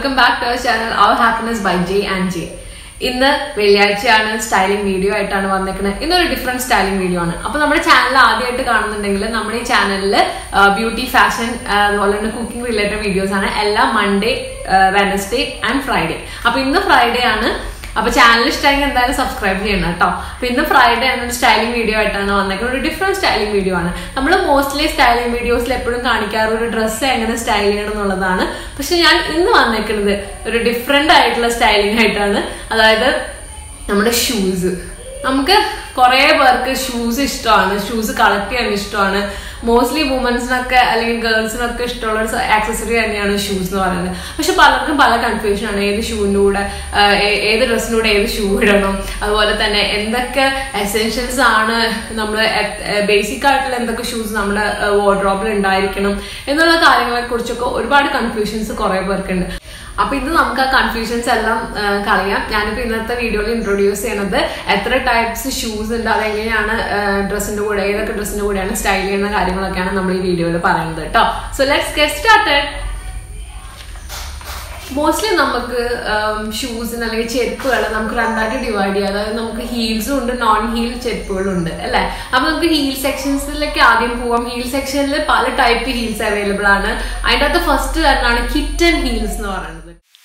welcome back to our channel our happiness by J and J ഇന്ന് വെള്ളിയാഴ്ചയാണ് styling video ആയിട്ടാണ് വന്നേക്കുന്നത് ഇന്നൊരു ഡിഫറെന്റ് സ്റ്റൈലിംഗ് വീഡിയോ ആണ് അപ്പൊ നമ്മുടെ ചാനൽ ആദ്യമായിട്ട് കാണുന്നുണ്ടെങ്കിൽ നമ്മുടെ ഈ ചാനലിൽ ബ്യൂട്ടി ഫാഷൻ അതുപോലെ തന്നെ കുക്കിംഗ് റിലേറ്റഡ് വീഡിയോസ് ആണ് എല്ലാ മൺഡേ വെനസ്ഡേ ആൻഡ് ഫ്രൈഡേ അപ്പൊ ഇന്ന് ഫ്രൈഡേ ആണ് അപ്പൊ ചാനൽ ഇഷ്ടമെങ്കിൽ എന്തായാലും സബ്സ്ക്രൈബ് ചെയ്യണം കേട്ടോ അപ്പൊ ഇന്ന് ഫ്രൈഡേ ആണ് ഒരു സ്റ്റൈലിംഗ് വീഡിയോ ആയിട്ടാണ് വന്നേക്കുന്നത് ഒരു ഡിഫറെന്റ് സ്റ്റൈലിംഗ് വീഡിയോ ആണ് നമ്മൾ മോസ്റ്റ്ലി സ്റ്റൈലിംഗ് വീഡിയോസിൽ എപ്പോഴും കാണിക്കാറ് ഒരു ഡ്രസ്സ് എങ്ങനെ സ്റ്റൈൽ ചെയ്യണം എന്നുള്ളതാണ് പക്ഷെ ഞാൻ ഇന്ന് വന്നേക്കുന്നത് ഒരു ഡിഫറെന്റ് ആയിട്ടുള്ള സ്റ്റൈലിംഗ് ആയിട്ടാണ് അതായത് നമ്മുടെ ഷൂസ് നമുക്ക് കുറേ പേർക്ക് ഷൂസ് ഇഷ്ടമാണ് ഷൂസ് കളക്ട് ചെയ്യാൻ ഇഷ്ടമാണ് മോസ്റ്റ്ലി വുമൻസിനൊക്കെ അല്ലെങ്കിൽ ഗേൾസിനൊക്കെ ഇഷ്ടമുള്ള ഒരു ആക്സസറി തന്നെയാണ് ഷൂസ് എന്ന് പറയുന്നത് പക്ഷെ പലർക്കും പല കൺഫ്യൂഷൻ ആണ് ഏത് ഷൂവിൻ്റെ കൂടെ ആഹ് ഏ- ഏത് ഡ്രസ്സിൻ്റെ കൂടെ ഏത് ഷൂ ഇടണം അതുപോലെ തന്നെ എന്തൊക്കെ എസെൻഷ്യൽസ് ആണ് നമ്മൾ ബേസിക് ആയിട്ടുള്ള എന്തൊക്കെ ഷൂസ് നമ്മുടെ വാർഡ്രോബിൽ ഉണ്ടായിരിക്കണം എന്നുള്ള കാര്യങ്ങളെ കുറിച്ചൊക്കെ ഒരുപാട് കൺഫ്യൂഷൻസ് കുറേ പേർക്കുണ്ട് അപ്പൊ ഇന്ന് നമുക്ക് ആ കൺഫ്യൂഷൻസ് എല്ലാം ആ, കളയാം ഞാനിപ്പോ ഇന്നത്തെ വീഡിയോയിൽ ഇൻട്രൊഡ്യൂസ് ചെയ്യുന്നത് എത്ര ടൈപ്സ് ഷൂസ് ഉണ്ട് അതെങ്ങനെയാണ് ഡ്രസ്സിന്റെ കൂടെ ഏതൊക്കെ ഡ്രസ്സിന്റെ കൂടെയാണ് സ്റ്റൈൽ ചെയ്യുന്ന കാര്യങ്ങളൊക്കെയാണ് നമ്മൾ ഈ വീഡിയോയിൽ പറയുന്നത് കേട്ടോ so let's get started mostly നമുക്ക് ഷൂസിന് അല്ലെങ്കിൽ ചെരുപ്പുകൾ നമുക്ക് രണ്ടായിട്ട് ഡിവൈഡ് ചെയ്യാം അതായത് നമുക്ക് ഹീൽസും ഉണ്ട് നോൺ ഹീൽ ചെരുപ്പുകളും ഉണ്ട് അല്ലെ അപ്പൊ നമുക്ക് ഹീൽ സെക്ഷൻസിലേക്ക് ആദ്യം പോവാം ഹീൽ സെക്ഷനിൽ പല ടൈപ്പ് ഹീൽസ് അവൈലബിൾ ആണ് അതിൻ്റെ അകത്ത് ഫസ്റ്റ് തന്നെയാണ് കിറ്റൻ ഹീൽസ് എന്ന് പറയുന്നത്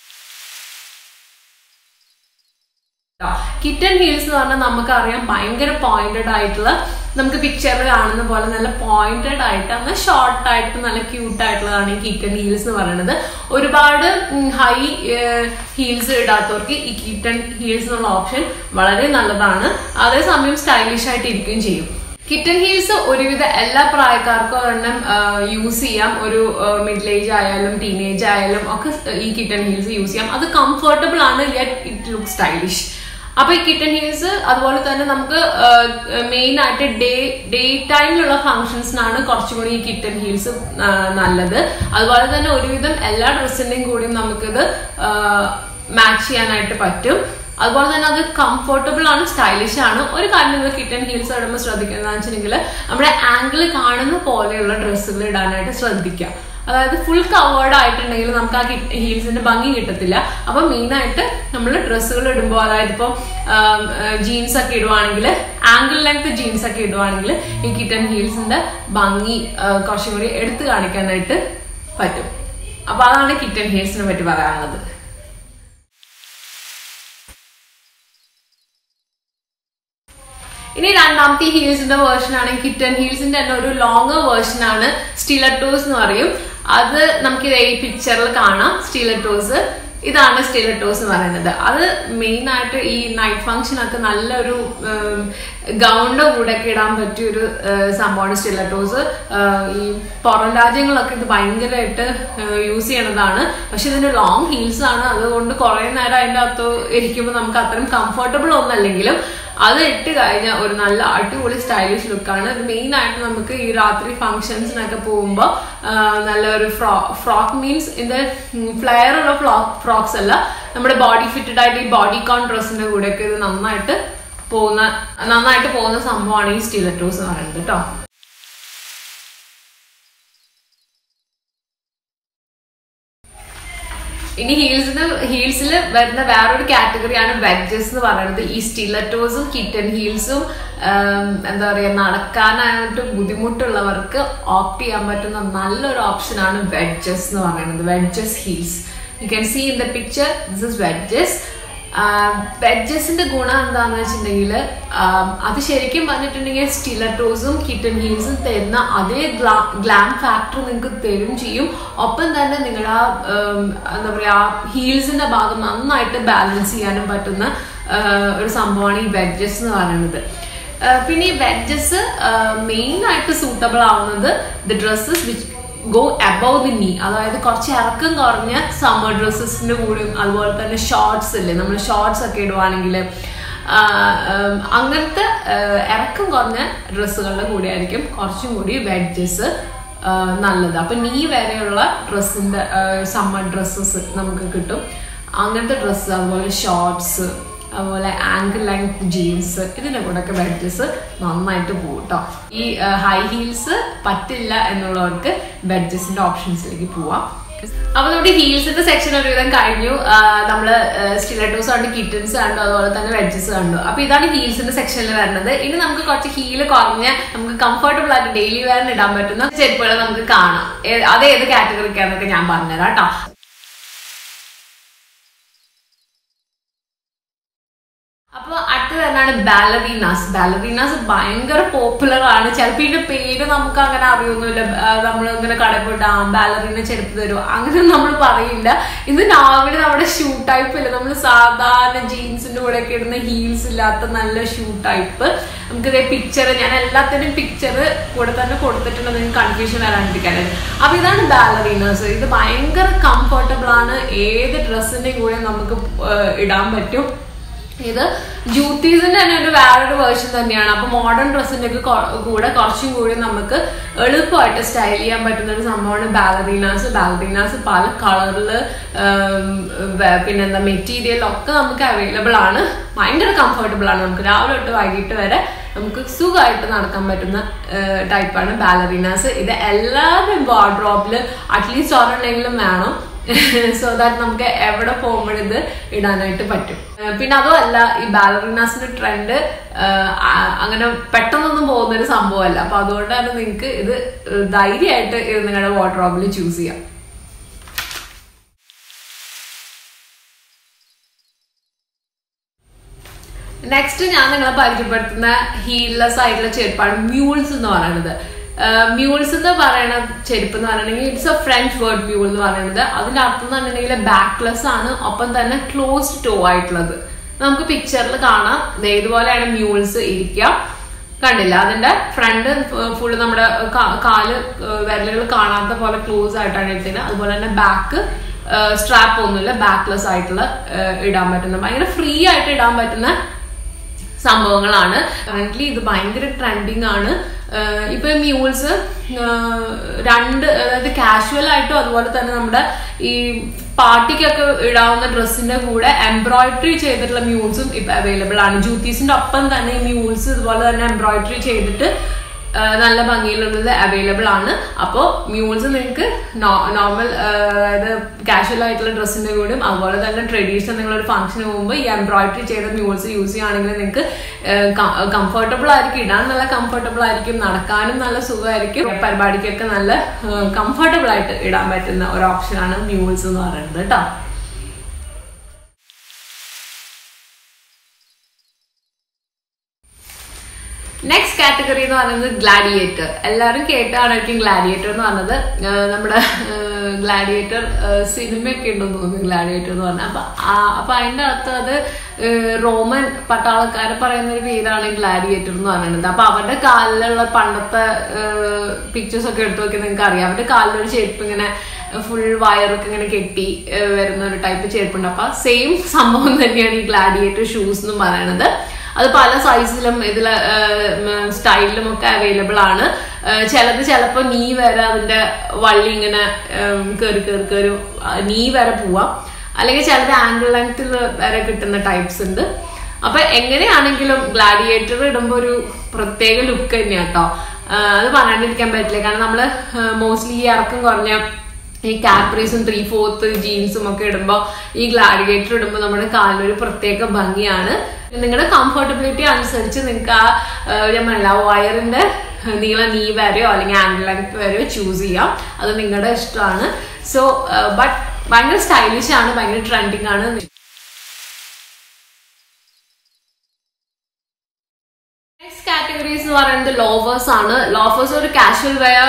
കിറ്റൻ ഹീൽസ് എന്ന് പറഞ്ഞാൽ നമുക്കറിയാം ഭയങ്കര പോയിന്റഡ് ആയിട്ടുള്ള നമുക്ക് പിക്ചറിൽ കാണുന്ന പോലെ നല്ല പോയിന്റഡ് ആയിട്ട് എന്നാൽ ഷോർട്ട് ആയിട്ട് നല്ല ക്യൂട്ട് ആയിട്ടുള്ളതാണ് ഈ കിറ്റൻ ഹീൽസ് എന്ന് പറയുന്നത് ഒരുപാട് ഹൈ ഹീൽസ് ഇടാത്തവർക്ക് ഈ കിറ്റൻ ഹീൽസ് എന്നുള്ള ഓപ്ഷൻ വളരെ നല്ലതാണ് അതേസമയം സ്റ്റൈലിഷ് ആയിട്ട് ഇരിക്കുകയും ചെയ്യും കിറ്റൻ ഹീൽസ് ഒരുവിധ എല്ലാ പ്രായക്കാർക്കും ഒരെണ്ണം യൂസ് ചെയ്യാം ഒരു മിഡിൽ ഏജ് ആയാലും ടീനേജ് ആയാലും ഒക്കെ ഈ കിറ്റൻ ഹീൽസ് യൂസ് ചെയ്യാം അത് കംഫർട്ടബിൾ ആണ് യെറ്റ് ഇറ്റ് ലുക്ക് സ്റ്റൈലിഷ് അപ്പൊ ഈ കിറ്റൻ ഹീൽസ് അതുപോലെ തന്നെ നമുക്ക് മെയിൻ ആയിട്ട് ഡേ ഡേ ടൈമിലുള്ള ഫങ്ഷൻസിനാണ് കുറച്ചും കൂടി ഈ കിറ്റൻ ഹീൽസ് നല്ലത് അതുപോലെ തന്നെ ഒരുവിധം എല്ലാ ഡ്രസ്സിന്റെയും കൂടിയും നമുക്കിത് മാച്ച് ചെയ്യാനായിട്ട് പറ്റും അതുപോലെ തന്നെ അത് കംഫർട്ടബിൾ ആണ് സ്റ്റൈലിഷ് ആണ് ഒരു കാര്യം നിങ്ങൾ കിറ്റൻ ഹീൽസ് ഇടുമ്പോൾ ശ്രദ്ധിക്കുന്നത് വെച്ചിട്ടുണ്ടെങ്കിൽ നമ്മുടെ ആംഗിൾ കാണുന്ന പോലെയുള്ള ഡ്രസ്സുകൾ ഇടാനായിട്ട് ശ്രദ്ധിക്കുക അതായത് ഫുൾ കവേർഡ് ആയിട്ടുണ്ടെങ്കിൽ നമുക്ക് ആ ഹീൽസിന്റെ ഭംഗി കിട്ടത്തില്ല അപ്പൊ മെയിൻ ആയിട്ട് നമ്മൾ ഡ്രസ്സുകൾ ഇടുമ്പോൾ അതായത് ഇപ്പോൾ ജീൻസ് ഒക്കെ ഇടുവാണെങ്കിൽ ആംഗിൾ ലെങ്ത് ജീൻസ് ഒക്കെ ഇടുവാണെങ്കിൽ ഈ കിറ്റൻ ഹീൽസിന്റെ ഭംഗി ആ, കുറച്ചും കൂടി എടുത്തു കാണിക്കാനായിട്ട് പറ്റും അപ്പൊ അതാണ് കിറ്റൻ ഹീൽസിനെ പറ്റി പറയാനുള്ളത് ഇനി രണ്ടാമത്തെ ഹീൽസിന്റെ വേർഷൻ ആണ് കിറ്റൻ ഹീൽസിന്റെ തന്നെ ഒരു ലോങ്ങർ വേർഷൻ ആണ് സ്റ്റിലറ്റോസ് എന്ന് പറയും അത് നമുക്ക് ഈ പിക്ചറിൽ കാണാം സ്റ്റിലറ്റോസ് ഇതാണ് സ്റ്റിലറ്റോസ് എന്ന് പറയുന്നത് അത് മെയിൻ ആയിട്ട് ഈ നൈറ്റ് ഫംഗ്ഷൻ ഒക്കെ നല്ലൊരു ഗൗണിന്റെ കൂടെ ഒക്കെ ഇടാൻ പറ്റിയ ഒരു സംഭവമാണ് സ്റ്റിലറ്റോസ് ഈ പുറം രാജ്യങ്ങളിലൊക്കെ ഇത് ഭയങ്കരമായിട്ട് യൂസ് ചെയ്യണതാണ് പക്ഷെ ഇതിന്റെ ലോങ് ഹീൽസ് ആണ് അതുകൊണ്ട് കുറെ നേരം അതിന്റെ അകത്ത് ഇരിക്കുമ്പോൾ നമുക്ക് അത്രയും കംഫർട്ടബിൾ ഒന്നല്ലെങ്കിലും അത് ഇട്ട് കഴിഞ്ഞാൽ ഒരു നല്ല അടിപൊളി സ്റ്റൈലിഷ് ലുക്കാണ് ഇത് മെയിൻ ആയിട്ട് നമുക്ക് ഈ രാത്രി ഫംഗ്ഷൻസിനൊക്കെ പോകുമ്പോൾ നല്ല ഒരു ഫ്രോ ഫ്രോക്ക് മീൻസ് ഇത് ഫ്ലെയർ ഉള്ള ഫ്രോക്സ് അല്ല നമ്മുടെ ബോഡി ഫിറ്റഡ് ആയിട്ട് ഈ ബോഡി കോൺ ഡ്രസ്സിന്റെ കൂടെയൊക്കെ ഇത് നന്നായിട്ട് പോകുന്ന നന്നായിട്ട് പോകുന്ന സംഭവമാണ് ഈ സ്റ്റിലറ്റോസ് എന്ന് പറയുന്നത് കേട്ടോ ഇനി ഹീൽസിന് ഹീൽസിൽ വരുന്ന വേറൊരു കാറ്റഗറിയാണ് വെഡ്ജസ് എന്ന് പറയുന്നത് ഈ സ്റ്റിലറ്റോസും കിറ്റൻ ഹീൽസും എന്താ പറയുക നടക്കാനായിട്ട് ബുദ്ധിമുട്ടുള്ളവർക്ക് ഓപ്റ്റ് ചെയ്യാൻ പറ്റുന്ന നല്ലൊരു ഓപ്ഷനാണ് വെഡ്ജസ് എന്ന് പറയുന്നത് wedges heels you can see in the picture this is wedges വെഡ്ജസിന്റെ ഗുണം എന്താന്ന് വെച്ചിട്ടുണ്ടെങ്കിൽ അത് ശരിക്കും പറഞ്ഞിട്ടുണ്ടെങ്കിൽ സ്റ്റിലറ്റോസും കിറ്റൻ ഹീൽസും തരുന്ന അതേ ഗ്ലാം ഫാക്ടർ നിങ്ങൾക്ക് തരും ചെയ്യും ഒപ്പം തന്നെ നിങ്ങളുടെ ആ ഉം, എന്താ പറയാ ഹീൽസിന്റെ ഭാഗം നന്നായിട്ട് ബാലൻസ് ചെയ്യാനും പറ്റുന്ന ആ, ഒരു സംഭവമാണ് ഈ വെഡ്ജസ് എന്ന് പറയുന്നത് ആ, പിന്നെ ഈ വെഡ്ജസ് മെയിൻ ആയിട്ട് സൂട്ടബിൾ ആവുന്നത് the dresses which go above the knee അതായത് കുറച്ച് ഇറക്കം കുറഞ്ഞ സമ്മർ ഡ്രസ്സസിന്റെ കൂടെയും അതുപോലെ തന്നെ ഷോർട്സ് ഇല്ലേ നമ്മൾ ഷോർട്സ് ഒക്കെ ഇടുവാണെങ്കിൽ അങ്ങനത്തെ ആ, ഇറക്കം കുറഞ്ഞ ഡ്രസ്സുകളുടെ കൂടെ ആയിരിക്കും കുറച്ചും കൂടി വെഡ്ജസ് നല്ലത് അപ്പൊ നീ വരെയുള്ള ഡ്രസ്സിന്റെ സമ്മർ ഡ്രസ്സസ് നമുക്ക് കിട്ടും അങ്ങനത്തെ ഡ്രസ്സ് അതുപോലെ ഷോർട്സ് അതുപോലെ ആങ്കിൾ ലെങ്ത് ജീൻസ് ഇതിന്റെ കൂടെ ഒക്കെ വെഡ്ജസ് നന്നായിട്ട് പോകും കേട്ടോ ഈ ഹൈ ഹീൽസ് പറ്റില്ല എന്നുള്ളവർക്ക് വെഡ്ജസിന്റെ ഓപ്ഷൻസിലേക്ക് പോവാം അപ്പൊ നമ്മുടെ ഹീൽസിന്റെ സെക്ഷൻ ഒരുവിധം കഴിഞ്ഞു ആ, നമ്മള് സ്റ്റിലറ്റോസ് കണ്ടു കിറ്റൻസ് കണ്ടു അതുപോലെ തന്നെ വെഡ്ജസ് കണ്ടു അപ്പൊ ഇതാണ് ഹീൽസിന്റെ സെക്ഷനിൽ വരുന്നത് ഇനി നമുക്ക് കുറച്ച് ഹീല് കുറഞ്ഞ നമുക്ക് കംഫർട്ടബിൾ ആയിട്ട് ഡെയിലി വെയറിന് ഇടാൻ പറ്റുന്ന ചെരുപ്പുകൾ നമുക്ക് കാണാം ഏ- അത് ഏത് കാറ്റഗറിക്കാന്നൊക്കെ ഞാൻ പറഞ്ഞുതരാം കേട്ടോ അപ്പൊ അടുത്ത് തന്നെയാണ് ബാലറീനാസ് ബാലറീനാസ് ഭയങ്കര പോപ്പുലർ ആണ് ചിലപ്പോ ഇതിന്റെ പേര് നമുക്ക് അങ്ങനെ അറിയൊന്നുമില്ല നമ്മൾ ഇങ്ങനെ കടയിൽ പോയിട്ട് ആ ബാലറീന ചെരുപ്പ് തരുമോ അങ്ങനെ നമ്മൾ പറയില്ല ഇന്ന് രാവിലെ നമ്മുടെ ഷൂ ടൈപ്പ് ഇല്ല നമ്മൾ സാധാരണ ജീൻസിന്റെ കൂടെ ഒക്കെ ഇടുന്ന ഹീൽസ് ഇല്ലാത്ത നല്ല ഷൂ ടൈപ്പ് നമുക്കിതേ പിക്ചർ ഞാൻ എല്ലാത്തിനും പിക്ചർ കൂടെ തന്നെ കൊടുത്തിട്ടുണ്ട് നിങ്ങൾക്ക് കൺഫ്യൂഷൻ വരാണ്ടിരിക്കാനായിട്ട് അപ്പൊ ഇതാണ് ബാലറീനാസ് ഇത് ഭയങ്കര കംഫർട്ടബിൾ ആണ് ഏത് ഡ്രസ്സിന്റെയും കൂടെ നമുക്ക് ഏഹ് ഇടാൻ പറ്റും ഇത് ജൂത്തീസിന്റെ തന്നെ ഒരു വേറൊരു വേർഷൻ തന്നെയാണ് അപ്പൊ മോഡേൺ ഡ്രസ്സിന്റെ ഒക്കെ കൊ- കൂടെ കുറച്ചും കൂടി നമുക്ക് എളുപ്പമായിട്ട് സ്റ്റൈൽ ചെയ്യാൻ പറ്റുന്ന ഒരു സംഭവമാണ് ബാലറീനാസ് ബാലറീനാസ് പല കളറില് പിന്നെന്താ മെറ്റീരിയൽ ഒക്കെ നമുക്ക് അവൈലബിൾ ആണ് ഭയങ്കര കംഫർട്ടബിൾ ആണ് നമുക്ക് രാവിലെ തൊട്ട് വൈകിട്ട് വരെ നമുക്ക് സുഖമായിട്ട് നടക്കാൻ പറ്റുന്ന ടൈപ്പാണ് ബാലറീനാസ് ഇത് എല്ലാവരുടെയും വാർഡ്രോപ്പിൽ അറ്റ്ലീസ്റ്റ് ഒരെണ്ണെങ്കിലും വേണം സോ ദാറ്റ് നമുക്ക് എവിടെ പോകുമ്പോൾ ഇത് ഇടാനായിട്ട് പറ്റും ഏഹ് പിന്നെ അതുമല്ല ഈ ബാലറീനാസിന്റെ ട്രെൻഡ് അങ്ങനെ പെട്ടെന്നൊന്നും പോകുന്ന ഒരു സംഭവമല്ല അപ്പൊ അതുകൊണ്ട് തന്നെ നിങ്ങൾക്ക് ഇത് ധൈര്യമായിട്ട് ഇത് നിങ്ങളുടെ വാർഡ്രോബിൽ ചൂസ് ചെയ്യാം നെക്സ്റ്റ് ഞാൻ നിങ്ങളെ പരിചയപ്പെടുത്തുന്ന ഹീൽലെസ് ആയിട്ടുള്ള ചെരുപ്പാണ് മ്യൂൾസ് എന്ന് പറയുന്നത് മ്യൂൾസ് എന്ന് പറയുന്ന ചെരുപ്പ് എന്ന് പറയുകയാണെങ്കിൽ it's a French word mule എന്ന് പറയുന്നത് അതിന്റെ അർത്ഥം എന്ന് പറഞ്ഞിട്ടുണ്ടെങ്കിൽ ബാക്ക്ലെസ് ആണ് ഒപ്പം തന്നെ ക്ലോസ്ഡ് ടോ ആയിട്ടുള്ളത് നമുക്ക് പിക്ചറിൽ കാണാം ദേ ഇതുപോലെയാണ് മ്യൂൾസ് ഇരിക്കുക കണ്ടില്ല അതിന്റെ ഫ്രണ്ട് ഫുള്ള് നമ്മുടെ കാ- കാല് വിരലുകൾ കാണാത്ത പോലെ ക്ലോസ് ആയിട്ടാണ് എടുത്തത് അതുപോലെ തന്നെ ബാക്ക് സ്ട്രാപ്പ് ഒന്നുമില്ല ബാക്ക്ലെസ് ആയിട്ടുള്ള ഏഹ്, ഇടാൻ പറ്റുന്ന ഭയങ്കര ഫ്രീ ആയിട്ട് ഇടാൻ പറ്റുന്ന സംഭവങ്ങളാണ് കറന്റ് ഇത് ഭയങ്കര ട്രെൻഡിങ് ആണ് ആഹ് ഇപ്പൊ മ്യൂൾസ് രണ്ട് അതായത് കാഷ്വൽ ആയിട്ടും അതുപോലെ തന്നെ നമ്മുടെ ഈ പാർട്ടിക്കൊക്കെ ഇടാവുന്ന ഡ്രസ്സിന്റെ കൂടെ എംബ്രോയിഡറി ചെയ്തിട്ടുള്ള മ്യൂൾസും ഇപ്പൊ അവൈലബിൾ ആണ് ജൂത്തീസിന്റെ ഒപ്പം തന്നെ ഈ മ്യൂൾസ് ഇതുപോലെ തന്നെ എംബ്രോയിഡറി ചെയ്തിട്ട് ആഹ് നല്ല ഭംഗിയിലുള്ളത് അവൈലബിൾ ആണ് അപ്പോൾ മ്യൂൾസ് നിങ്ങൾക്ക് നോർമൽ അതായത് കാഷ്വൽ ആയിട്ടുള്ള ഡ്രസ്സിന്റെ കൂടെയും അതുപോലെ തന്നെ ട്രഡീഷണൽ നിങ്ങളൊരു ഫംഗ്ഷന് പോകുമ്പോൾ ഈ എംബ്രോയിഡറി ചെയ്ത മ്യൂൾസ് യൂസ് ചെയ്യുകയാണെങ്കിൽ നിങ്ങൾക്ക് കംഫർട്ടബിൾ ആയിരിക്കും ഇടാൻ നല്ല കംഫർട്ടബിൾ ആയിരിക്കും നടക്കാനും നല്ല സുഖമായിരിക്കും പരിപാടിക്കൊക്കെ നല്ല കംഫർട്ടബിൾ ആയിട്ട് ഇടാൻ പറ്റുന്ന ഒരു ഓപ്ഷനാണ് മ്യൂൾസ് എന്ന് പറയുന്നത് കേട്ടോ നെക്സ്റ്റ് കാറ്റഗറി എന്ന് പറയുന്നത് ഗ്ലാഡിയേറ്റർ എല്ലാവരും കേട്ടാണായിരിക്കും ഗ്ലാഡിയേറ്റർ എന്ന് പറഞ്ഞത് ആഹ് നമ്മുടെ ഗ്ലാഡിയേറ്റർ സിനിമയൊക്കെ ഉണ്ടെന്ന് തോന്നുന്നു ഗ്ലാഡിയേറ്റർ എന്ന് പറഞ്ഞാൽ അപ്പൊ ആ- അപ്പൊ അതിന്റെ അകത്ത് അത് ആഹ് റോമൻ പട്ടാളക്കാരെ പറയുന്ന ഒരു പേരാണ് ഗ്ലാഡിയേറ്റർ എന്ന് പറയുന്നത് അപ്പൊ അവരുടെ കാലിലുള്ള പണ്ടത്തെ പിക്ചേഴ്സ് ഒക്കെ എടുത്തു നോക്കി നിങ്ങൾക്ക് അറിയാം അവരുടെ കാലിലൊരു ചെരുപ്പ് ഇങ്ങനെ ഫുൾ വയറൊക്കെ ഇങ്ങനെ കെട്ടി ആഹ് വരുന്ന ഒരു ടൈപ്പ് ചെരുപ്പുണ്ട് അപ്പൊ സെയിം സംഭവം തന്നെയാണ് ഈ ഗ്ലാഡിയേറ്റർ ഷൂസ് എന്ന് പറയുന്നത് അത് പല സൈസിലും ഇതിൽ സ്റ്റൈലിലും ഒക്കെ അവൈലബിൾ ആണ് ഏഹ് ചിലത് ചിലപ്പോൾ നീ വരെ അതിന്റെ വള്ളി ഇങ്ങനെ കയറി കയറി കയറി നീ വരെ പോവാം അല്ലെങ്കിൽ ചിലത് ആംഗിൾ ലെങ്ത്തിൽ വരെ കിട്ടുന്ന ടൈപ്സ് ഉണ്ട് അപ്പൊ എങ്ങനെയാണെങ്കിലും ഗ്ലാഡിയേറ്റർ ഇടുമ്പോൾ ഒരു പ്രത്യേക ലുക്ക് തന്നെയാണ് കേട്ടോ അത് പറയാണ്ടിരിക്കാൻ പറ്റില്ല കാരണം നമ്മള് മോസ്റ്റ്ലി ഈ ഇറക്കം കുറഞ്ഞ ഈ കാപ്രീസും ത്രീ ഫോർത്ത് ജീൻസും ഒക്കെ ഇടുമ്പോൾ ഈ ഗ്ലാഡിയേറ്റർ ഇടുമ്പോൾ നമ്മുടെ കാലിനൊരു പ്രത്യേക ഭംഗിയാണ് നിങ്ങളുടെ കംഫർട്ടബിലിറ്റി അനുസരിച്ച് നിങ്ങൾക്ക് ആ ആ, ഞാൻ പറഞ്ഞില്ല ആ വയറിന്റെ നീളം നീ വരെയോ അല്ലെങ്കിൽ ആംഗിൾ ലെങ്ത് വരെയോ ചൂസ് ചെയ്യാം അത് നിങ്ങളുടെ ഇഷ്ടമാണ് സോ ബട്ട് ഭയങ്കര സ്റ്റൈലിഷ് ആണ് ഭയങ്കര ട്രെൻഡിങ് ആണ് നെക്സ്റ്റ് കാറ്റഗറീസ് എന്ന് പറയുന്നത് ലോവേഴ്സ് ആണ് ലോഫേഴ്സ് ഒരു കാഷ്വൽ വെയർ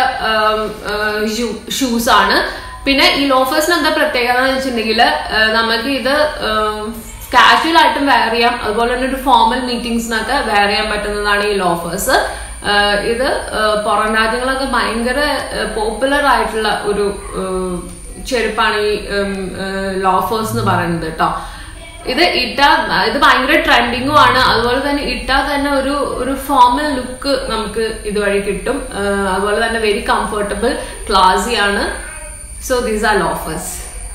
ഷൂസ് ആണ് പിന്നെ ഈ ലോഫേഴ്സിന് എന്താ പ്രത്യേകത എന്ന് വെച്ചിട്ടുണ്ടെങ്കിൽ നമുക്ക് ഇത് കാഷ്വൽ ആയിട്ടും വെയർ ചെയ്യാം അതുപോലെ തന്നെ ഒരു ഫോമൽ മീറ്റിംഗ്സിനൊക്കെ വെയർ ചെയ്യാൻ പറ്റുന്നതാണ് ഈ ലോഫേഴ്സ് ഇത് ആഹ് പുറം രാജ്യങ്ങളൊക്കെ ഭയങ്കര പോപ്പുലർ ആയിട്ടുള്ള ഒരു ആഹ് ചെരുപ്പാണ് ഈ ലോഫേഴ്സ് എന്ന് പറയുന്നത് കേട്ടോ ഇത് ഇട്ടാ ഇത് ഭയങ്കര ട്രെൻഡിങ്ങും ആണ് അതുപോലെ തന്നെ ഇട്ടാൽ തന്നെ ഒരു ഒരു ഫോമൽ ലുക്ക് നമുക്ക് ഇതുവഴി കിട്ടും ആഹ് അതുപോലെ തന്നെ വെരി കംഫർട്ടബിൾ ക്ലാസി ആണ് so these are loafers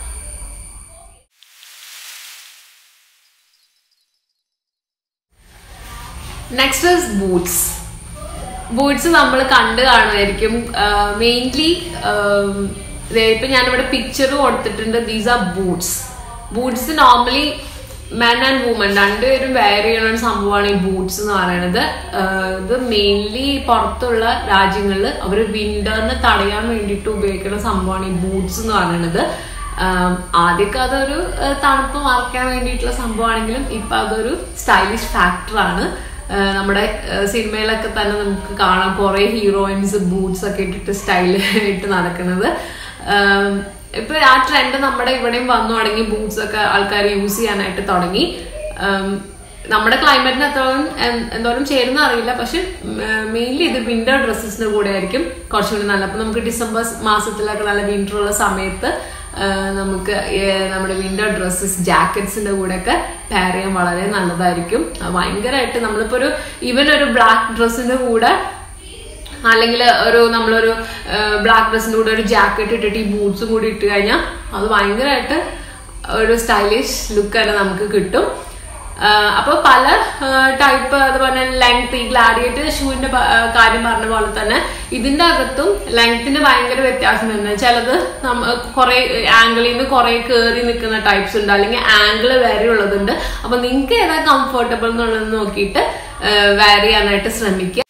next is boots boots നമ്മൾ കണ്ടു കാണുമായിരിക്കും മെയിൻലി ഇപ്പൊ ഞാനിവിടെ പിക്ചർ കൊടുത്തിട്ടുണ്ട് these are boots boots normally men and women രണ്ടുപേരും വെയർ ചെയ്യുന്ന ഒരു സംഭവമാണ് ഈ ബൂട്ട്സ് എന്ന് പറയുന്നത് ആഹ് ഇത് മെയിൻലി പുറത്തുള്ള രാജ്യങ്ങളിൽ അവർ വിന്ററിനെ തടയാൻ വേണ്ടിയിട്ട് ഉപയോഗിക്കുന്ന സംഭവമാണ് ഈ ബൂട്ട്സ് എന്ന് പറയുന്നത് ആം, ആദ്യമൊക്കെ അതൊരു ആഹ് തണുപ്പ് മറക്കാൻ വേണ്ടിയിട്ടുള്ള സംഭവമാണെങ്കിലും ഇപ്പൊ അതൊരു സ്റ്റൈലിഷ് ഫാക്ടറാണ് നമ്മുടെ ആഹ് സിനിമയിലൊക്കെ തന്നെ നമുക്ക് കാണാം കുറെ ഹീറോയിൻസ് ബൂട്ട്സ് ഒക്കെ ഇട്ടിട്ട് സ്റ്റൈൽ ഇട്ട് നടക്കുന്നത് ആം, ഇപ്പൊ ആ ട്രെൻഡ് നമ്മുടെ ഇവിടെയും വന്നു തുടങ്ങി ബൂട്ട്സ് ഒക്കെ ആൾക്കാർ യൂസ് ചെയ്യാനായിട്ട് തുടങ്ങി ആം, നമ്മുടെ ക്ലൈമറ്റിന് എത്രയും എൻ- എന്തോരം ചേരുന്ന അറിയില്ല പക്ഷെ മെയിൻലി ഇത് വിന്റർ ഡ്രസ്സസിന്റെ കൂടെ ആയിരിക്കും കുറച്ചുകൂടി നല്ല അപ്പൊ നമുക്ക് ഡിസംബർ മാസത്തിലൊക്കെ നല്ല വിന്റർ ഉള്ള സമയത്ത് ആ, നമുക്ക് ഏ, നമ്മുടെ വിന്റർ ഡ്രസ്സസ് ജാക്കറ്റ്സിന്റെ കൂടെ ഒക്കെ പെയർ ചെയ്യാൻ വളരെ നല്ലതായിരിക്കും അത് ഭയങ്കരമായിട്ട് നമ്മളിപ്പോ ഒരു ഈവൻ ഒരു ബ്ലാക്ക് ഡ്രസ്സിന്റെ കൂടെ അല്ലെങ്കിൽ ഒരു നമ്മളൊരു ബ്ലാക്ക് ഡ്രസ്സിന്റെ കൂടെ ഒരു ജാക്കറ്റ് ഇട്ടിട്ട് ഈ ബൂട്ട്സും കൂടി ഇട്ട് കഴിഞ്ഞാൽ അത് ഭയങ്കരമായിട്ട് ഒരു സ്റ്റൈലിഷ് ലുക്ക് തന്നെ നമുക്ക് കിട്ടും ആഹ് അപ്പൊ പല ടൈപ്പ് അതുപോലെ ലെങ്ത് ഈ ഗ്ലാഡിയേറ്റർ ഷൂവിന്റെ പ- ആഹ് കാര്യം പറഞ്ഞ പോലെ തന്നെ ഇതിന്റെ അകത്തും ലെങ്ത്തിന് ഭയങ്കര വ്യത്യാസം വരുന്നത് ചിലത് നമ്മ കുറെ ആംഗിളിൽ നിന്ന് കുറെ കയറി നിൽക്കുന്ന ടൈപ്സ് ഉണ്ട് അല്ലെങ്കിൽ ആംഗിൾ വരെ ഉള്ളതുണ്ട് അപ്പൊ നിങ്ങൾക്ക് ഏതാ കംഫർട്ടബിൾ എന്നുള്ളത് നോക്കിയിട്ട് വെയർ ചെയ്യാനായിട്ട് ശ്രമിക്കുക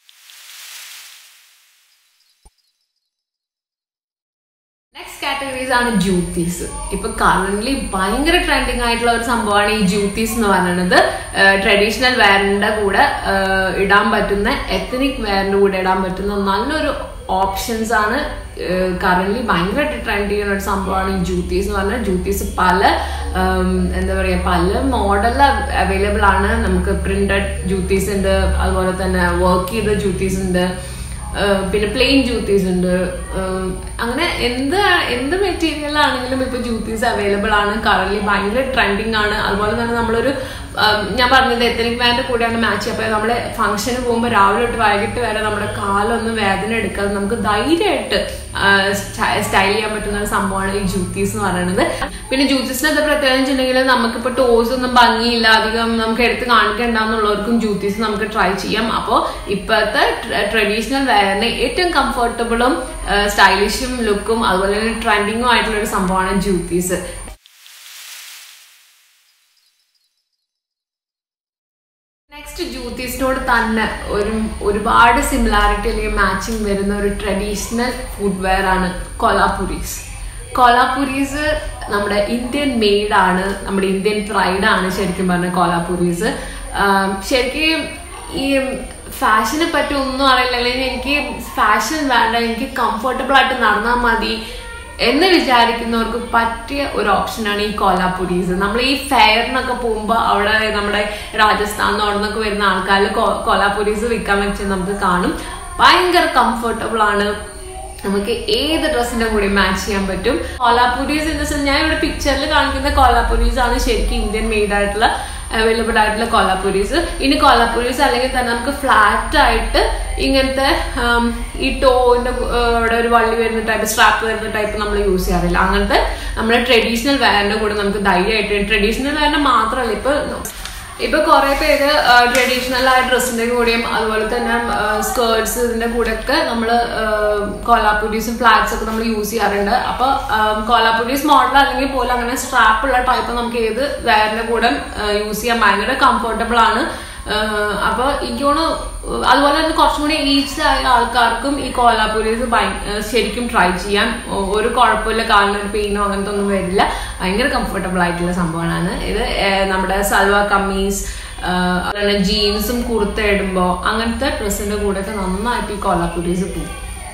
നെക്സ്റ്റ് കാറ്റഗറീസ് ആണ് ജൂത്തീസ് ഇപ്പൊ കറന്റ് ഭയങ്കര ട്രെൻഡിങ് ആയിട്ടുള്ള ഒരു സംഭവമാണ് ഈ ജൂത്തീസ് എന്ന് പറയുന്നത് ട്രഡീഷണൽ വെയറിന്റെ കൂടെ ആഹ് ഇടാൻ പറ്റുന്ന എത്തനിക് വെയറിന്റെ കൂടെ ഇടാൻ പറ്റുന്ന നല്ലൊരു ഓപ്ഷൻസ് ആണ് കറന്റ് ഭയങ്കരമായിട്ട് ട്രെൻഡ് ചെയ്യുന്ന ഒരു സംഭവമാണ് ഈ ജൂത്തീസ് എന്ന് പറഞ്ഞാൽ ജൂത്തീസ് പല ആം, എന്താ പറയാ പല മോഡൽ അവൈലബിൾ ആണ് നമുക്ക് പ്രിന്റഡ് ജൂത്തീസ് ഉണ്ട് അതുപോലെ തന്നെ വർക്ക് ചെയ്ത ജൂത്തീസ് ഉണ്ട് ഏഹ് പിന്നെ പ്ലെയിൻ ജൂത്തീസ് ഉണ്ട് ഏഹ് അങ്ങനെ എന്ത് എന്ത് മെറ്റീരിയൽ ആണെങ്കിലും ഇപ്പൊ ജൂത്തീസ് അവൈലബിൾ ആണ് കറന്റ് ഭയങ്കര ട്രെൻഡിങ് ആണ് അതുപോലെ തന്നെ നമ്മളൊരു ഏഹ് ഞാൻ പറഞ്ഞത് എത്തനിക് ബാൻഡ് കൂടെയാണ് മാച്ച് ചെയ്യുക അപ്പോൾ നമ്മള് ഫംഗ്ഷന് പോകുമ്പോൾ രാവിലെ തൊട്ട് വൈകിട്ട് വരെ നമ്മുടെ കാലൊന്നും വേദന എടുക്കാതെ നമുക്ക് ധൈര്യമായിട്ട് സ്റ്റൈൽ ചെയ്യാൻ പറ്റുന്ന ഒരു സംഭവമാണ് ഈ ജൂത്തീസ് എന്ന് പറയുന്നത് പിന്നെ ജൂത്തീസിന് എന്താ പ്രത്യേകത വെച്ചിട്ടുണ്ടെങ്കിൽ നമുക്കിപ്പോൾ ടോസ് ഒന്നും ഭംഗിയില്ല അധികം നമുക്ക് എടുത്ത് കാണിക്കണ്ടെന്നുള്ളവർക്കും ജൂത്തീസ് നമുക്ക് ട്രൈ ചെയ്യാം അപ്പോൾ ഇപ്പോഴത്തെ ട്രഡീഷണൽ വെയറിന് ഏറ്റവും കംഫർട്ടബിളും സ്റ്റൈലിഷും ലുക്കും അതുപോലെ തന്നെ ട്രെൻഡിങ്ങും ആയിട്ടുള്ള ഒരു സംഭവമാണ് ജൂത്തീസ് നെക്സ്റ്റ് ജൂത്തീസിനോട് തന്നെ ഒരു ഒരുപാട് സിമിലാരിറ്റി അല്ലെങ്കിൽ മാച്ചിങ് വരുന്ന ഒരു ട്രഡീഷണൽ ഫുഡ് വെയർ ആണ് കൊലാപുരീസ് കൊലാപുരീസ് നമ്മുടെ ഇന്ത്യൻ മെയ്ഡ് ആണ് നമ്മുടെ ഇന്ത്യൻ പ്രൈഡ് ആണ് ശരിക്കും പറഞ്ഞ കൊലാപുരീസ് ആം, ശരിക്കും ഈ ഫാഷനെ പറ്റി ഒന്നും അറിയില്ല അല്ലെങ്കിൽ എനിക്ക് ഫാഷൻ വേണ്ട എനിക്ക് കംഫർട്ടബിൾ ആയിട്ട് നടന്നാൽ മതി എന്ന് വിചാരിക്കുന്നവർക്ക് പറ്റിയ ഒരു ഓപ്ഷനാണ് ഈ കോലാപുരീസ് നമ്മൾ ഈ ഫെയറിനൊക്കെ പോകുമ്പോൾ അവിടെ നമ്മുടെ രാജസ്ഥാനിൽ അവിടെ നിന്നൊക്കെ വരുന്ന ആൾക്കാർ കോലാപുരീസ് വിൽക്കാൻ വെച്ച് നമുക്ക് കാണും ഭയങ്കര കംഫർട്ടബിൾ ആണ് നമുക്ക് ഏത് ഡ്രസ്സിന്റെ കൂടെ മാച്ച് ചെയ്യാൻ പറ്റും കോലാപുരീസ് ഇൻ ദ സെൻസ് ഞാൻ ഇവിടെ പിക്ചറിൽ കാണിക്കുന്ന കോലാപുരീസ് ആണ് ശരിക്കും ഇന്ത്യൻ മെയ്ഡ് ആയിട്ടുള്ള അവൈലബിൾ ആയിട്ടുള്ള കോലാപുരീസ് ഇനി കോലാപുരീസ് അല്ലെങ്കിൽ തന്നെ നമുക്ക് ഫ്ലാറ്റ് ആയിട്ട് ഇങ്ങനത്തെ ആം, ഈ ടോന്റെ അവിടെ ഒരു വള്ളി വരുന്ന ടൈപ്പ് സ്ട്രാപ്പ് വരുന്ന ടൈപ്പ് നമ്മൾ യൂസ് ചെയ്യാറില്ല അങ്ങനത്തെ നമ്മുടെ ട്രഡീഷണൽ വെയറിന്റെ കൂടെ നമുക്ക് ധൈര്യമായിട്ട് ട്രഡീഷണൽ വെയറിന്റെ മാത്രമല്ല ഇപ്പൊ ഇപ്പൊ കുറെ പേര് ട്രഡീഷണൽ ആയ ഡ്രസ്സിന്റെ കൂടെയും അതുപോലെ തന്നെ സ്കേർട്സ് ഇതിന്റെ കൂടെ ഒക്കെ നമ്മൾ കോലാപുരീസും ഫ്ലാറ്റ്സ് ഒക്കെ നമ്മൾ യൂസ് ചെയ്യാറുണ്ട് അപ്പൊ കോലാപുരീസ് മോഡൽ അല്ലെങ്കിൽ പോലും അങ്ങനെ സ്ട്രാപ്പ് ഉള്ള ടൈപ്പ് നമുക്ക് ഏത് വെയറിന്റെ കൂടെ യൂസ് ചെയ്യാൻ ഭയങ്കര കംഫർട്ടബിൾ ആണ് ആഹ് അപ്പൊ എനിക്ക് തോന്നുന്നു അതുപോലെ തന്നെ കുറച്ചും കൂടി ഏജ്ഡ് ആയ ആൾക്കാർക്കും ഈ കോലാപുരീസ് ഭയ- ആഹ് ശരിക്കും ട്രൈ ചെയ്യാൻ ഒ- ഒരു കുഴപ്പമില്ല കാലിന് ഒരു പെയിനോ അങ്ങനത്തെ ഒന്നും വരില്ല ഭയങ്കര കംഫർട്ടബിൾ ആയിട്ടുള്ള സംഭവമാണ് ഇത് ആഹ് നമ്മുടെ സൽവ കമ്മീസ് അതുപോലെ ജീൻസും കുർത്ത ഇടുമ്പോൾ അങ്ങനത്തെ ഡ്രസ്സിന്റെ കൂടെ ഒക്കെ നന്നായിട്ട് ഈ കോലാപുരീസ് പോകും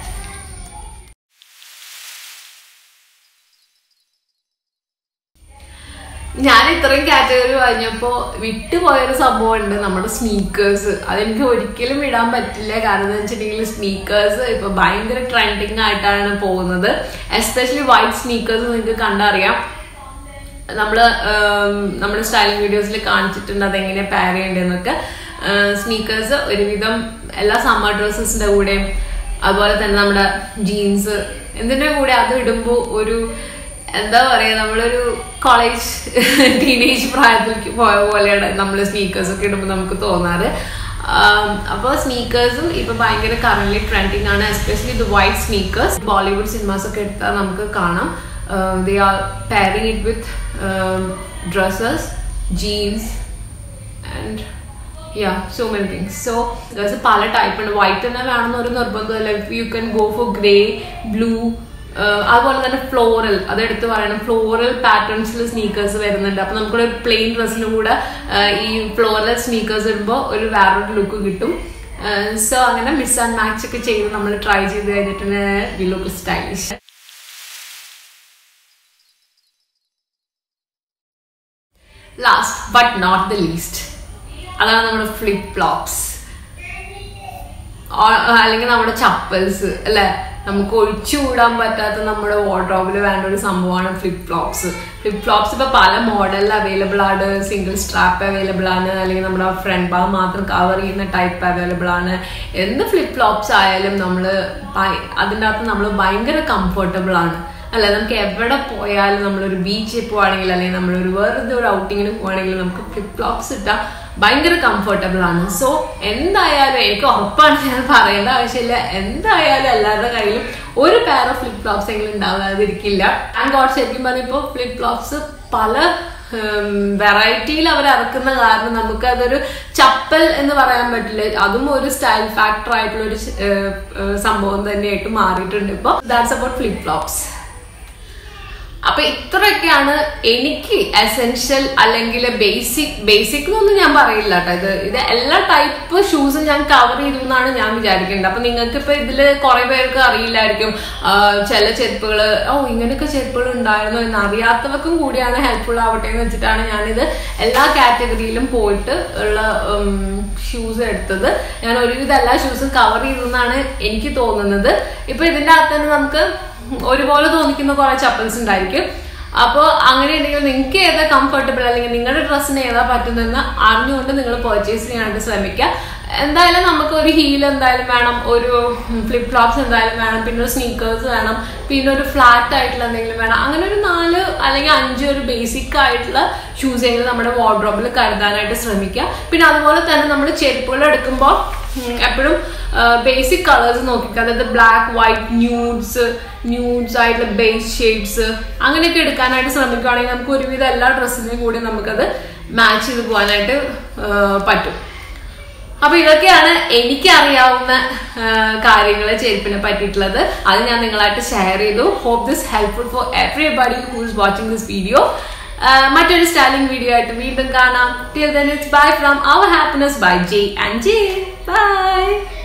ഞാൻ ഇത്രയും കാറ്റഗറി പറഞ്ഞപ്പോ വിട്ടുപോയൊരു സംഭവമുണ്ട് നമ്മുടെ സ്നീക്കേഴ്സ് അതെനിക്ക് ഒരിക്കലും ഇടാൻ പറ്റില്ല കാരണം എന്ന് വെച്ചിട്ടുണ്ടെങ്കിൽ സ്നീക്കേഴ്സ് ഇപ്പൊ ഭയങ്കര ട്രെൻഡിങ് ആയിട്ടാണ് പോകുന്നത് എസ്പെഷ്യലി വൈറ്റ് സ്നീക്കേഴ്സ് നിങ്ങൾക്ക് കണ്ടറിയാം നമ്മള് നമ്മുടെ സ്റ്റൈലിംഗ് വീഡിയോസിൽ കാണിച്ചിട്ടുണ്ട് അതെങ്ങനെ പെയർ ചെയ്യേണ്ടതെന്നൊക്കെ സ്നീക്കേഴ്സ് ഒരുവിധം എല്ലാ സമ്മർ ഡ്രസ്സസിന്റെ കൂടെയും അതുപോലെ തന്നെ നമ്മുടെ ജീൻസ് എന്തിന്റെ കൂടെ അത് ഇടുമ്പോൾ ഒരു എന്താ പറയാ നമ്മളൊരു കോളേജ് ടീനേജ് പ്രായത്തിലേക്ക് പോയ പോലെയാണ് നമ്മൾ സ്നീക്കേഴ്സ് ഒക്കെ ഇടുമ്പോൾ നമുക്ക് തോന്നാറ് അപ്പോൾ സ്നീക്കേഴ്സും ഇപ്പൊ ഭയങ്കര കറന്റ് ട്രെൻഡിങ് ആണ് എസ്പെഷ്യലി ഇത് വൈറ്റ് സ്നീക്കേഴ്സ് ബോളിവുഡ് സിനിമാസ് ഒക്കെ എടുത്താൽ നമുക്ക് കാണാം they are pairing it with dresses jeans and yeah so many things so girls പല ടൈപ്പ് ഉണ്ട് വൈറ്റ് തന്നെ വേണമെന്ന് ഒരു നിർബന്ധമില്ല you can go for grey blue അതുപോലെ തന്നെ ഫ്ലോറൽ അത് എടുത്ത് പറയണം ഫ്ലോറൽ പാറ്റേൺസിൽ സ്നീക്കേഴ്സ് വരുന്നുണ്ട് അപ്പൊ നമുക്കൊരു പ്ലെയിൻ ഡ്രസ്സിന് കൂടെ ഈ ഫ്ലോറൽ സ്നീക്കേഴ്സ് ഇടുമ്പോൾ ഒരു വേറൊരു ലുക്ക് കിട്ടും സോ അങ്ങനെ മിസ് ആൻഡ് മാച്ച് ഒക്കെ ചെയ്ത് നമ്മൾ ട്രൈ ചെയ്ത് കഴിഞ്ഞിട്ടുണ്ടെങ്കിൽ we look stylish last but not the least അതാണ് നമ്മുടെ ഫ്ലിപ്പ് ഫ്ലോപ്സ് അല്ലെങ്കിൽ നമ്മുടെ ചപ്പൽസ് അല്ലെ നമുക്ക് ഒഴിച്ചുകൂടാൻ പറ്റാത്ത നമ്മുടെ വാർഡ്രോബിൽ വേണ്ട ഒരു സംഭവമാണ് ഫ്ലിപ്പ് ഫ്ലോപ്സ് ഫ്ലിപ്പ് ഫ്ലോപ്സ് ഇപ്പൊ പല മോഡലിൽ അവൈലബിൾ ആണ് സിംഗിൾ സ്ട്രാപ്പ് അവൈലബിൾ ആണ് അല്ലെങ്കിൽ നമ്മുടെ ഫ്രണ്ട് ഭാഗം മാത്രം കവർ ചെയ്യുന്ന ടൈപ്പ് അവൈലബിൾ ആണ് എന്ത് ഫ്ലിപ്പ് ഫ്ലോപ്സ് ആയാലും നമ്മൾ അതിൻ്റെ അകത്ത് നമ്മൾ ഭയങ്കര കംഫർട്ടബിൾ ആണ് അല്ല നമുക്ക് എവിടെ പോയാലും നമ്മളൊരു ബീച്ചിൽ പോവാണെങ്കിൽ അല്ലെങ്കിൽ നമ്മളൊരു വെറുതെ ഒരു ഔട്ടിങ്ങിന് പോവാണെങ്കിൽ നമുക്ക് ഫ്ലിപ്പ് ഫ്ലോപ്സ് ഇട്ടാൽ ഭയങ്കര കംഫർട്ടബിൾ ആണ് സോ എന്തായാലും എനിക്ക് ഉറപ്പാണ് ഞാൻ പറയേണ്ട ആവശ്യമില്ല എന്തായാലും എല്ലാവരുടെ കയ്യിലും ഒരു പെയർ ഓഫ് ഫ്ലിപ്പ് ഫ്ലോപ്സ് എങ്കിലും ഉണ്ടാവാതിരിക്കില്ല ആൻഡ് ഗോഡ് ശരിക്കും പറഞ്ഞപ്പോൾ ഫ്ലിപ്പ് ഫ്ലോപ്സ് പല വെറൈറ്റിയിൽ അവർ ഇറക്കുന്ന കാരണം നമുക്ക് അതൊരു ചപ്പൽ എന്ന് പറയാൻ പറ്റില്ല അതും ഒരു സ്റ്റൈൽ ഫാക്ടർ ആയിട്ടുള്ള ഒരു സംഭവം തന്നെയായിട്ട് മാറിയിട്ടുണ്ട് ഇപ്പോൾ ദാറ്റ്സ് അബൌട്ട് ഫ്ലിപ്പ് ഫ്ലോപ്സ് അപ്പൊ ഇത്രയൊക്കെയാണ് എനിക്ക് എസെൻഷ്യൽ അല്ലെങ്കിൽ ബേസിക് ബേസിക് എന്നൊന്നും ഞാൻ പറയില്ല കേട്ടോ ഇത് ഇത് എല്ലാ ടൈപ്പ് ഷൂസും ഞാൻ കവർ ചെയ്തു എന്നാണ് ഞാൻ വിചാരിക്കുന്നത് അപ്പൊ നിങ്ങൾക്ക് ഇപ്പൊ ഇതില് കുറെ പേർക്ക് അറിയില്ലായിരിക്കും ചില ചെരുപ്പുകൾ ഓ ഇങ്ങനെയൊക്കെ ചെരുപ്പുകൾ ഉണ്ടായിരുന്നു എന്ന് അറിയാത്തവർക്കും കൂടിയാണ് ഹെൽപ്ഫുൾ ആവട്ടെ എന്ന് വെച്ചിട്ടാണ് ഞാനിത് എല്ലാ കാറ്റഗറിയിലും പോയിട്ട് ഉള്ള ഷൂസ് എടുത്തത് ഞാൻ ഒരുവിധം എല്ലാ ഷൂസും കവർ ചെയ്തു എന്നാണ് എനിക്ക് തോന്നുന്നത് ഇപ്പൊ ഇതിന്റെ അകത്ത് തന്നെ നമുക്ക് ഒരുപോലെ തോന്നിക്കുന്ന കുറെ ചപ്പൽസ് ഉണ്ടായിരിക്കും അപ്പോൾ അങ്ങനെ ഉണ്ടെങ്കിൽ നിങ്ങൾക്ക് ഏതാ കംഫർട്ടബിൾ അല്ലെങ്കിൽ നിങ്ങളുടെ ഡ്രസ്സിന് ഏതാ പറ്റുന്നതെന്ന് അറിഞ്ഞുകൊണ്ട് നിങ്ങൾ പർച്ചേസ് ചെയ്യാനായിട്ട് ശ്രമിക്കുക എന്തായാലും നമുക്ക് ഒരു ഹീൽ എന്തായാലും വേണം ഒരു ഫ്ലിപ്പ് ഫ്ലോപ്സ് എന്തായാലും വേണം പിന്നെ ഒരു സ്നീക്കേഴ്സ് വേണം പിന്നെ ഒരു ഫ്ലാറ്റ് ആയിട്ടുള്ള എന്തെങ്കിലും വേണം അങ്ങനെ ഒരു നാല് അല്ലെങ്കിൽ അഞ്ച് ഒരു ബേസിക് ആയിട്ടുള്ള ഷൂസ് എങ്കിലും നമ്മുടെ വാർഡ്രോബിൽ കരുതാനായിട്ട് ശ്രമിക്കുക പിന്നെ അതുപോലെ തന്നെ നമ്മൾ ചെരുപ്പുകൾ എടുക്കുമ്പോൾ എപ്പോഴും ബേസിക് കളേഴ്സ് നോക്കിക്കുക അതായത് ബ്ലാക്ക് വൈറ്റ് ന്യൂഡ്സ് ന്യൂഡ്സ് ആയിട്ടുള്ള ബേസ് ഷെയ്ഡ്സ് അങ്ങനെയൊക്കെ എടുക്കാനായിട്ട് ശ്രമിക്കുകയാണെങ്കിൽ നമുക്ക് ഒരുവിധം എല്ലാ ഡ്രസ്സിനെയും കൂടി നമുക്കത് മാച്ച് ചെയ്ത് പോകാനായിട്ട് പറ്റും അപ്പൊ ഇതൊക്കെയാണ് എനിക്ക് അറിയാവുന്ന കാര്യങ്ങൾ ചെരുപ്പിനെ പറ്റിയിട്ടുള്ളത് അത് ഞാൻ നിങ്ങളായിട്ട് ഷെയർ ചെയ്തു hope this helpful for everybody who is watching this video മറ്റൊരു സ്റ്റൈലിംഗ് വീഡിയോ ആയിട്ട് വീണ്ടും കാണാം till then it's bye from our happiness by J and J by